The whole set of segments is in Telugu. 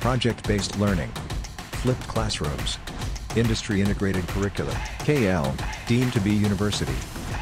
project based learning, flipped classrooms, industry integrated curricula, KL, deemed to be university.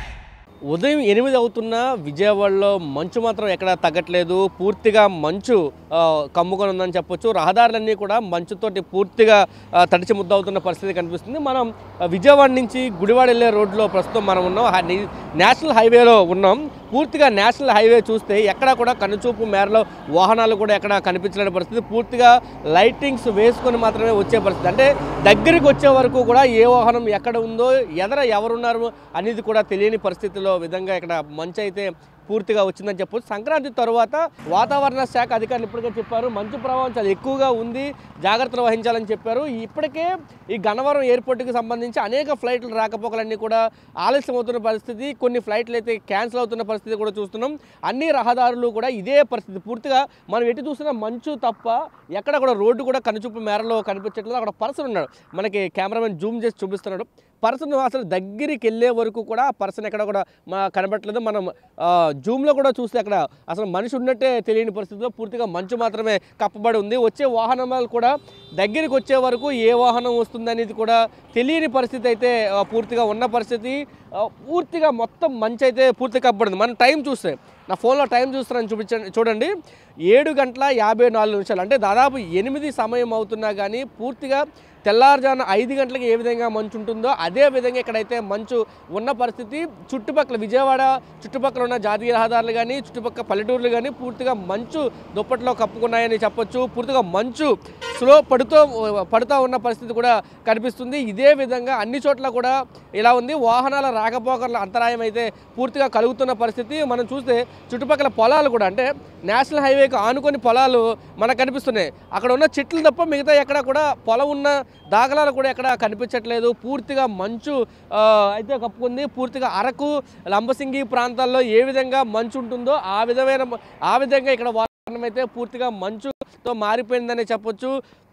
ఉదయం ఎనిమిది అవుతున్న విజయవాడలో మంచు మాత్రం ఎక్కడ తగ్గట్లేదు పూర్తిగా మంచు ఆ, కమ్ముకొని ఉందని చెప్పొచ్చు రహదారులన్నీ కూడా మంచుతోటి పూర్తిగా ఆ, తడిచి ముద్దవుతున్న పరిస్థితి కనిపిస్తుంది మనం ఆ, విజయవాడ నుంచి గుడివాడ వెళ్ళే రోడ్లో ప్రస్తుతం మనం ఉన్నాం హై- ని- నేషనల్ హైవేలో ఉన్నాం పూర్తిగా నేషనల్ హైవే చూస్తే ఎక్కడ కూడా కనుచూపు మేరలో వాహనాలు కూడా ఎక్కడ కనిపించలేని పరిస్థితి పూర్తిగా లైటింగ్స్ వేసుకొని మాత్రమే వచ్చే పరిస్థితి అంటే దగ్గరికి వచ్చే వరకు కూడా ఏ వాహనం ఎక్కడ ఉందో ఎదర ఎవరున్నారు అనేది కూడా తెలియని పరిస్థితిలో విధంగా ఇక్కడ మంచు అయితే పూర్తిగా వచ్చిందని చెప్పొచ్చు సంక్రాంతి తరువాత వాతావరణ శాఖ అధికారులు ఇప్పటికే చెప్పారు మంచు ప్రభావం చాలా ఎక్కువగా ఉంది జాగ్రత్తలు వహించాలని చెప్పారు ఇప్పటికే ఈ గన్నవరం ఎయిర్పోర్ట్కి సంబంధించి అనేక ఫ్లైట్లు రాకపోకలన్నీ కూడా ఆలస్యం అవుతున్న పరిస్థితి కొన్ని ఫ్లైట్లు అయితే క్యాన్సిల్ అవుతున్న పరిస్థితి కూడా చూస్తున్నాం అన్ని రహదారులు కూడా ఇదే పరిస్థితి పూర్తిగా మనం ఎటు చూసినా మంచు తప్ప ఎక్కడ కూడా రోడ్డు కూడా కనుచూపు మేరలో కనిపించట్లేదు అక్కడ పర్సన్ ఉన్నాడు మనకి కెమెరామెన్ జూమ్ చేసి చూపిస్తున్నాడు పర్సన్ అసలు దగ్గరికి వెళ్ళే వరకు కూడా ఆ పర్సన్ ఎక్కడ కూడా మా కనబట్టలేదు మనం ఆ, జూమ్లో కూడా చూస్తే అక్కడ అసలు మనిషి ఉన్నట్టే తెలియని పరిస్థితిలో పూర్తిగా మంచు మాత్రమే కప్పబడి ఉంది వచ్చే వాహనాలు కూడా దగ్గరికి వచ్చే వరకు ఏ వాహనం వస్తుంది అనేది కూడా తెలియని పరిస్థితి అయితే ఆ, పూర్తిగా ఉన్న పరిస్థితి ఆ, పూర్తిగా మొత్తం మంచి అయితే పూర్తిగా కప్పబడింది మనం టైం చూస్తే నా ఫోన్లో టైం చూస్తున్నాను చూపించండి చూడండి ఏడు గంటల యాభై నాలుగు నిమిషాలు అంటే దాదాపు ఎనిమిది సమయం అవుతున్నా కానీ పూర్తిగా తెల్లారుజామున ఐదు గంటలకు ఏ విధంగా మంచు ఉంటుందో అదే విధంగా ఇక్కడైతే మంచు ఉన్న పరిస్థితి చుట్టుపక్కల విజయవాడ చుట్టుపక్కల ఉన్న జాతీయ రహదారులు కానీ చుట్టుపక్కల పల్లెటూర్లు కానీ పూర్తిగా మంచు దుప్పట్లో కప్పుకున్నాయని చెప్పొచ్చు పూర్తిగా మంచు స్లో పడుతూ పడుతూ ఉన్న పరిస్థితి కూడా కనిపిస్తుంది ఇదే విధంగా అన్ని చోట్ల కూడా ఇలా ఉంది వాహనాల రాకపోకల అంతరాయం అయితే పూర్తిగా కలుగుతున్న పరిస్థితి మనం చూస్తే చుట్టుపక్కల పొలాలు కూడా అంటే నేషనల్ హైవేకి ఆనుకొని పొలాలు మనకు కనిపిస్తున్నాయి అక్కడ ఉన్న చెట్లు తప్ప మిగతా ఎక్కడ కూడా పొలం ఉన్న దాఖలాలు కూడా ఎక్కడ కనిపించట్లేదు పూర్తిగా మంచు ఆ, అయితే కప్పుకుంది పూర్తిగా అరకు లంబసింగి ప్రాంతాల్లో ఏ విధంగా మంచు ఉంటుందో ఆ విధమైన ఆ విధంగా ఇక్కడ వాతావరణం అయితే పూర్తిగా మంచుతో మారిపోయిందనే చెప్పొచ్చు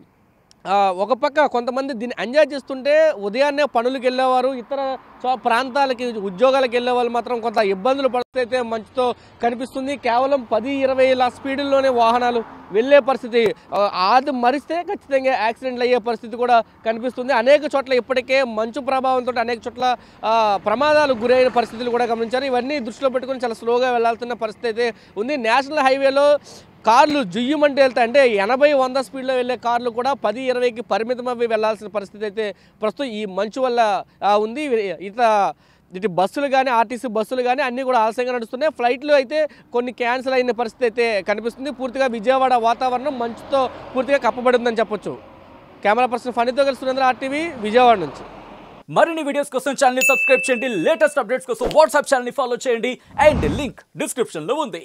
ఆ, ఒక పక్క కొంతమంది దీన్ని ఎంజాయ్ చేస్తుంటే ఉదయాన్నే పనులకు వెళ్ళేవారు ఇతర చో- ప్రాంతాలకి ఉద్యోగాలకు వెళ్ళే వాళ్ళు మాత్రం కొంత ఇబ్బందులు పడితే మంచుతో కనిపిస్తుంది కేవలం పది ఇరవై లా స్పీడుల్లోనే వాహనాలు వెళ్ళే పరిస్థితి ఆ, అది మరిస్తే ఖచ్చితంగా యాక్సిడెంట్లు అయ్యే పరిస్థితి కూడా కనిపిస్తుంది అనేక చోట్ల ఇప్పటికే మంచు ప్రభావంతో అనేక చోట్ల ఆ, ప్రమాదాలు గురైన పరిస్థితులు కూడా గమనించారు ఇవన్నీ దృష్టిలో పెట్టుకుని చాలా స్లోగా వెళ్లాల్సిన పరిస్థితి అయితే ఉంది నేషనల్ హైవేలో కార్లు జుయ్యమంటే వెళ్తాయి అంటే ఎనభై వంద స్పీడ్లో వెళ్ళే కార్లు కూడా పది ఇరవైకి పరిమితం అవి వెళ్లాల్సిన పరిస్థితి అయితే ప్రస్తుతం ఈ మంచు వల్ల ఆ, ఉంది ఇత ఇటు బస్సులు కానీ ఆర్టీసీ బస్సులు కానీ అన్నీ కూడా ఆలస్యంగా నడుస్తున్నాయి ఫ్లైట్లు అయితే కొన్ని క్యాన్సిల్ అయిన పరిస్థితి అయితే కనిపిస్తుంది పూర్తిగా విజయవాడ వాతావరణం మంచుతో పూర్తిగా కప్పబడి ఉందని చెప్పొచ్చు కెమెరా పర్సన్ ఫణితో కలిసి సురేంద్ర ఆర్టీవీ విజయవాడ నుంచి మరిన్ని వీడియోస్ కోసం ఛానల్ ని సబ్స్క్రైబ్ చేయండి లేటెస్ట్ అప్డేట్స్ కోసం వాట్సాప్ ఛానల్ ని ఫాలో చేయండి అండ్ లింక్ డిస్క్రిప్షన్ లో ఉంది